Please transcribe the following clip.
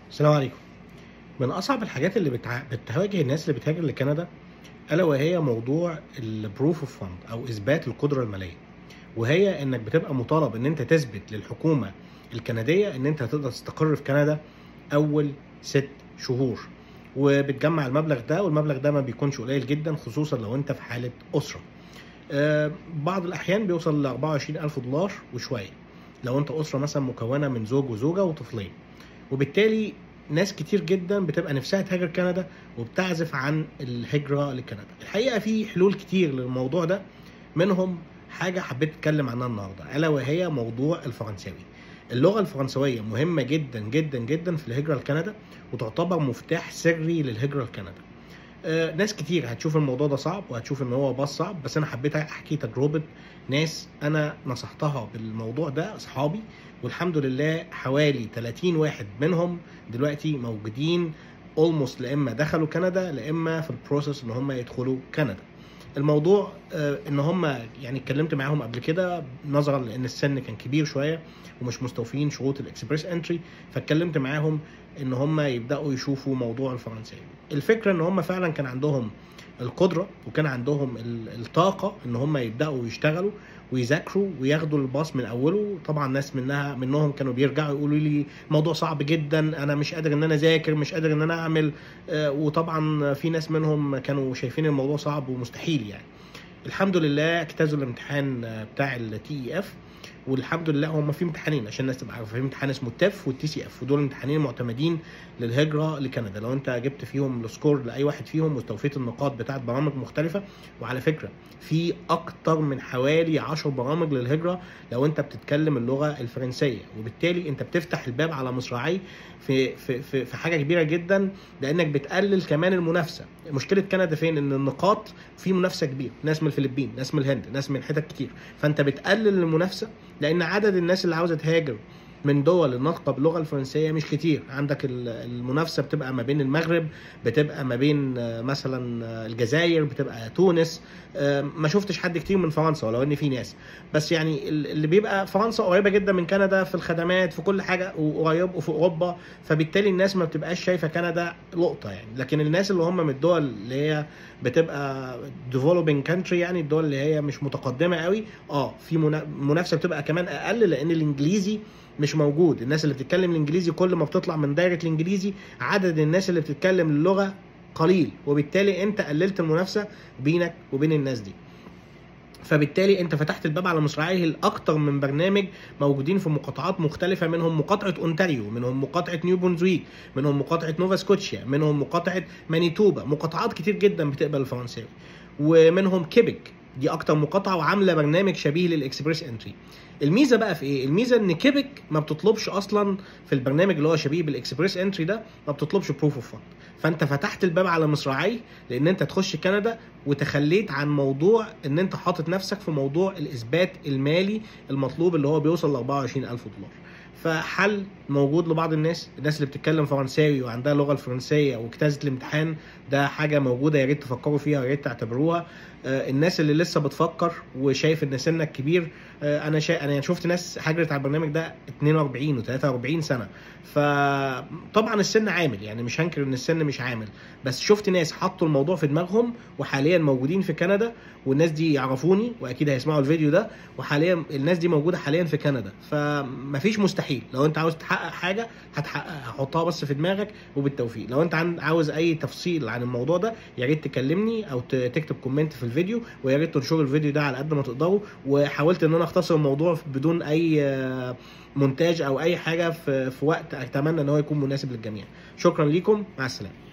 السلام عليكم من اصعب الحاجات اللي بتع... بتواجه الناس اللي بتهاجر لكندا الا وهي موضوع البروف اوف فاند او اثبات القدره الماليه وهي انك بتبقى مطالب ان انت تثبت للحكومه الكنديه ان انت هتقدر تستقر في كندا اول ست شهور وبتجمع المبلغ ده والمبلغ ده ما بيكونش قليل جدا خصوصا لو انت في حاله اسره آه، بعض الاحيان بيوصل ل 24000 دولار وشويه لو انت اسره مثلا مكونه من زوج وزوجه وطفلين وبالتالي ناس كتير جدا بتبقى نفسها تهاجر كندا وبتعزف عن الهجره لكندا الحقيقه في حلول كتير للموضوع ده منهم حاجه حبيت اتكلم عنها النهارده الا وهي موضوع الفرنساوي اللغه الفرنسويه مهمه جدا جدا جدا في الهجره لكندا وتعتبر مفتاح سري للهجره لكندا آه، ناس كتير هتشوف الموضوع ده صعب وهتشوف ان هو باص صعب بس انا حبيت احكي تجربه ناس انا نصحتها بالموضوع ده اصحابي والحمد لله حوالي 30 واحد منهم دلوقتي موجودين اولموست لا اما دخلوا كندا لا اما في البروسيس ان هم يدخلوا كندا الموضوع آه، ان هم يعني اتكلمت معاهم قبل كده نظرا لان السن كان كبير شويه ومش مستوفين شروط الاكسبريس انتري فاتكلمت معاهم ان هم يبداوا يشوفوا موضوع الفرنساوي الفكره ان هم فعلا كان عندهم القدره وكان عندهم ال- الطاقه ان هم يبداوا يشتغلوا ويذاكروا وياخدوا الباص من اوله طبعا ناس منها منهم كانوا بيرجعوا يقولوا لي الموضوع صعب جدا انا مش قادر ان انا اذاكر مش قادر ان انا اعمل آه، وطبعا في ناس منهم كانوا شايفين الموضوع صعب ومستحيل يعني الحمد لله اجتازوا الامتحان آه، بتاع التي اي اف والحمد لله هم في امتحانين عشان الناس تبقى عارفه في امتحان اسمه التف والتي سي اف ودول امتحانين معتمدين للهجره لكندا لو انت جبت فيهم السكور لاي واحد فيهم واستوفيت النقاط بتاعت برامج مختلفه وعلى فكره في اكتر من حوالي 10 برامج للهجره لو انت بتتكلم اللغه الفرنسيه وبالتالي انت بتفتح الباب على مصراعي في في في, في حاجه كبيره جدا لانك بتقلل كمان المنافسه مشكله كندا فين ان النقاط في منافسه كبيره ناس من الفلبين ناس من الهند ناس من حتت كتير فانت بتقلل المنافسه لان عدد الناس اللي عاوزه تهاجر من دول الناطقه باللغه الفرنسيه مش كتير عندك ال- المنافسه بتبقى ما بين المغرب بتبقى ما بين آه، مثلا آه، الجزائر بتبقى تونس آه، ما شفتش حد كتير من فرنسا ولو ان في ناس بس يعني ال- اللي بيبقى فرنسا قريبه جدا من كندا في الخدمات في كل حاجه وقريب وفي اوروبا فبالتالي الناس ما بتبقاش شايفه كندا لقطه يعني لكن الناس اللي هم من الدول اللي هي بتبقى developing country يعني الدول اللي هي مش متقدمه قوي اه في منا- منافسه بتبقى كمان اقل لان الانجليزي مش موجود الناس اللي بتتكلم الانجليزي كل ما بتطلع من دايره الانجليزي عدد الناس اللي بتتكلم اللغه قليل وبالتالي انت قللت المنافسه بينك وبين الناس دي فبالتالي انت فتحت الباب على مصراعيه لاكتر من برنامج موجودين في مقاطعات مختلفه منهم مقاطعه اونتاريو منهم مقاطعه نيو بونزويك منهم مقاطعه نوفا سكوتشيا منهم مقاطعه مانيتوبا مقاطعات كتير جدا بتقبل الفرنساوي ومنهم كيبك دي اكتر مقاطعه وعامله برنامج شبيه للاكسبريس انتري الميزه بقى في ايه الميزه ان كيبك ما بتطلبش اصلا في البرنامج اللي هو شبيه بالاكسبريس انتري ده ما بتطلبش بروف اوف فاند فانت فتحت الباب على مصراعيه لان انت تخش كندا وتخليت عن موضوع ان انت حاطط نفسك في موضوع الاثبات المالي المطلوب اللي هو بيوصل ل 24000 دولار فحل موجود لبعض الناس الناس اللي بتتكلم فرنساوي وعندها اللغه الفرنسيه واجتازت الامتحان ده حاجه موجوده يا ريت تفكروا فيها ويا ريت تعتبروها آه، الناس اللي لسه بتفكر وشايف ان سنك كبير آه، انا شا... انا شفت ناس هاجرت على البرنامج ده 42 و43 سنه فطبعا السن عامل يعني مش هنكر ان السن مش عامل بس شفت ناس حطوا الموضوع في دماغهم وحاليا موجودين في كندا والناس دي يعرفوني واكيد هيسمعوا الفيديو ده وحاليا الناس دي موجوده حاليا في كندا فمفيش مستحيل لو انت عاوز تحقق حاجه هتحققها حطها بس في دماغك وبالتوفيق لو انت عن- عاوز اي تفصيل عن الموضوع ده يا ريت تكلمني او ت- تكتب كومنت في الفيديو ويا ريت تنشروا الفيديو ده على قد ما تقدروا وحاولت ان انا اختصر الموضوع بدون اي آه، مونتاج او اي حاجه في في وقت اتمنى ان هو يكون مناسب للجميع شكرا ليكم مع السلامه